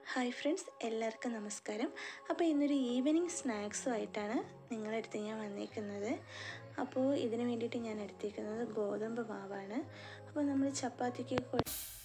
hi friends എല്ലാവർക്കും നമസ്കാരം അപ്പോൾ ഇന്നൊരു ഈവനിങ് സ്നാക്സുമായിട്ടാണ് നിങ്ങളുടെ അടുത്ത് ഞാൻ വന്നേക്കുന്നത് അപ്പോൾ ഇതിന് വേണ്ടിയിട്ട് ഞാൻ എടുത്തേക്കുന്നത് ഗോതമ്പ് മാവാണ് അപ്പോൾ നമ്മൾ ചപ്പാത്തിക്ക് കൊ-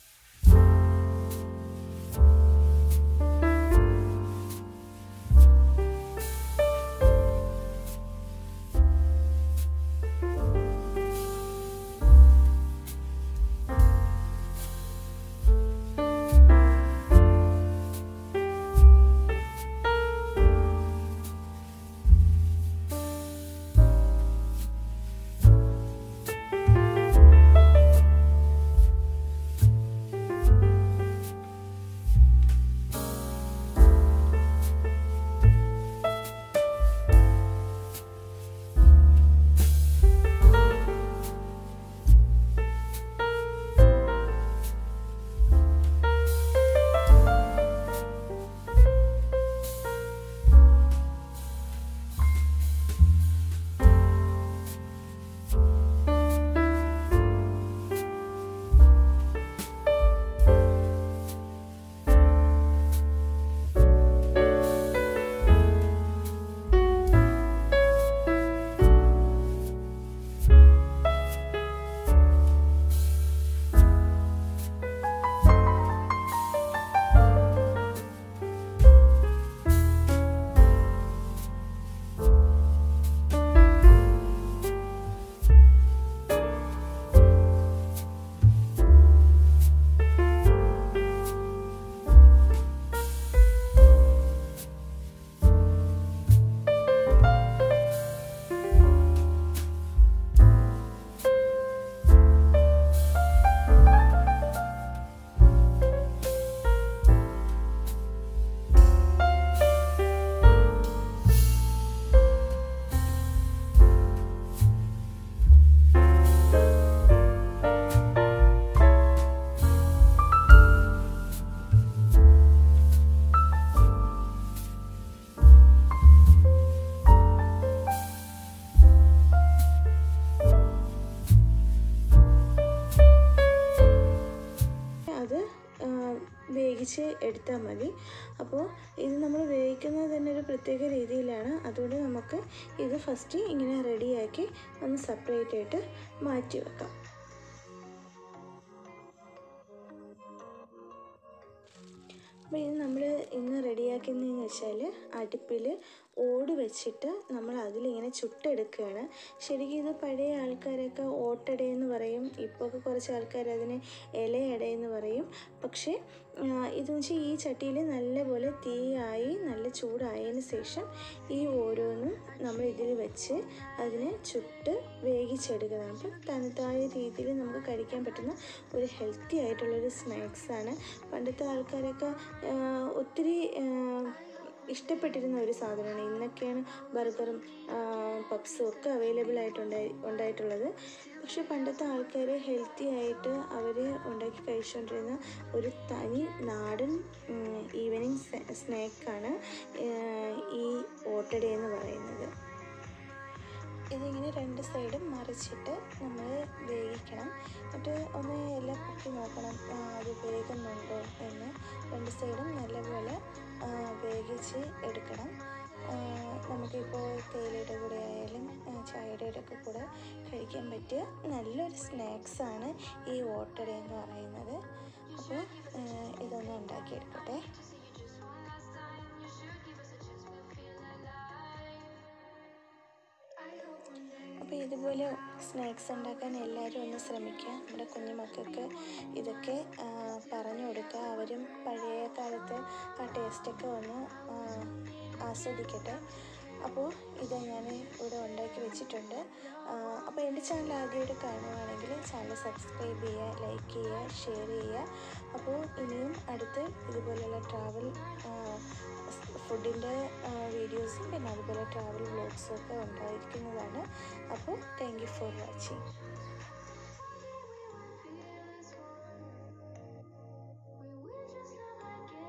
അത് ആ, വേവിച്ച് എടുത്താൽ മതി അപ്പോൾ ഇത് നമ്മൾ വേവിക്കുന്നത് തന്നെ ഒരു പ്രത്യേക രീതിയിലാണ് അതുകൊണ്ട് നമുക്ക് ഇത് ഫസ്റ്റ് ഇങ്ങനെ റെഡിയാക്കി ഒന്ന് സെപ്പറേറ്റ് ആയിട്ട് മാറ്റി വെക്കാം അപ്പോൾ ഇത് നമ്മൾ ഇന്ന് റെഡിയാക്കുന്നതെന്ന് വെച്ചാൽ അടുപ്പിൽ ഓട് വെച്ചിട്ട് നമ്മൾ അതിലിങ്ങനെ ചുട്ടെടുക്കുകയാണ് ശരിക്കും ഇത് പഴയ ആൾക്കാരൊക്കെ ഓട്ടടയെന്ന് പറയും ഇപ്പോൾ ഒക്കെ കുറച്ച് ആൾക്കാർ അതിന് ഇലയടയെന്ന് പറയും പക്ഷേ ആ, ഇതെന്ന് വെച്ചാൽ ഈ ചട്ടിയിൽ നല്ലപോലെ തീയായി നല്ല ചൂടായതിന് ശേഷം ഈ ഓരോന്നും നമ്മൾ ഇതിൽ വെച്ച് അതിനെ ചുട്ട് വേവിച്ചെടുക്കുന്നതാണ് അപ്പം തനതായ രീതിയിൽ നമുക്ക് കഴിക്കാൻ പറ്റുന്ന ഒരു ഹെൽത്തി ആയിട്ടുള്ളൊരു സ്നാക്സാണ് പണ്ടത്തെ ആൾക്കാരൊക്കെ ആ, ഒത്തിരി ആ, ഇഷ്ടപ്പെട്ടിരുന്ന ഒരു സാധനമാണ് ഇന്നൊക്കെയാണ് ബർഗറും പപ്സും ഒക്കെ അവൈലബിൾ ആയിട്ടുണ്ടായി ഉണ്ടായിട്ടുള്ളത് പക്ഷെ പണ്ടത്തെ ആൾക്കാർ ഹെൽത്തി ആയിട്ട് അവർ ഉണ്ടാക്കി കഴിച്ചുകൊണ്ടിരുന്ന ഒരു തനി നാടൻ ഈവനിങ് സ്നാക്കാണ് ഈ ഓട്ടട എന്ന് പറയുന്നത് ഇതിങ്ങനെ രണ്ട് സൈഡും മറിച്ചിട്ട് നമ്മൾ വേവിക്കണം എന്നിട്ട് ഒന്ന് എല്ലാം പൊക്കി നോക്കണം ആ, അത് വേകുന്നുണ്ടോ എന്ന് രണ്ട് സൈഡും നല്ലപോലെ ആ, വേവിച്ച് എടുക്കണം ആ, നമുക്കിപ്പോൾ തേയിലയുടെ കൂടെ ആയാലും ആ, ചായയുടെ ഒക്കെ കൂടെ കഴിക്കാൻ പറ്റിയ നല്ലൊരു സ്നാക്സാണ് ഈ ഓട്ടട എന്ന് പറയുന്നത് അപ്പോൾ ആ, ഇതൊന്ന് ഉണ്ടാക്കിയെടുക്കട്ടെ അപ്പോൾ ഇതുപോലെ സ്നാക്സ് ഉണ്ടാക്കാൻ എല്ലാവരും ഒന്ന് ശ്രമിക്കുക നമ്മുടെ കുഞ്ഞു മക്കൾക്ക് ഇതൊക്കെ ആ, പറഞ്ഞു കൊടുക്കുക അവരും പഴയ കാലത്ത് ആ ടേസ്റ്റൊക്കെ ഒന്ന് ആ, ആസ്വദിക്കട്ടെ അപ്പോൾ ഇത് ഞാൻ ഇവിടെ ഉണ്ടാക്കി വെച്ചിട്ടുണ്ട് ആ, അപ്പോൾ എൻ്റെ ചാനൽ ആദ്യമായിട്ട് കാണുകയാണെങ്കിൽ ചാനൽ സബ്സ്ക്രൈബ് ചെയ്യുക ലൈക്ക് ചെയ്യുക ഷെയർ ചെയ്യുക അപ്പോൾ ഇനിയും അടുത്ത് ഇതുപോലെയുള്ള ട്രാവൽ ഫുഡിൻ്റെ വീഡിയോസും പിന്നെ അതുപോലെ ട്രാവൽ വ്ളോഗ്സും ഒക്കെ ഉണ്ടായിരിക്കുന്നതാണ് അപ്പോൾ താങ്ക് യു ഫോർ വാച്ചിങ്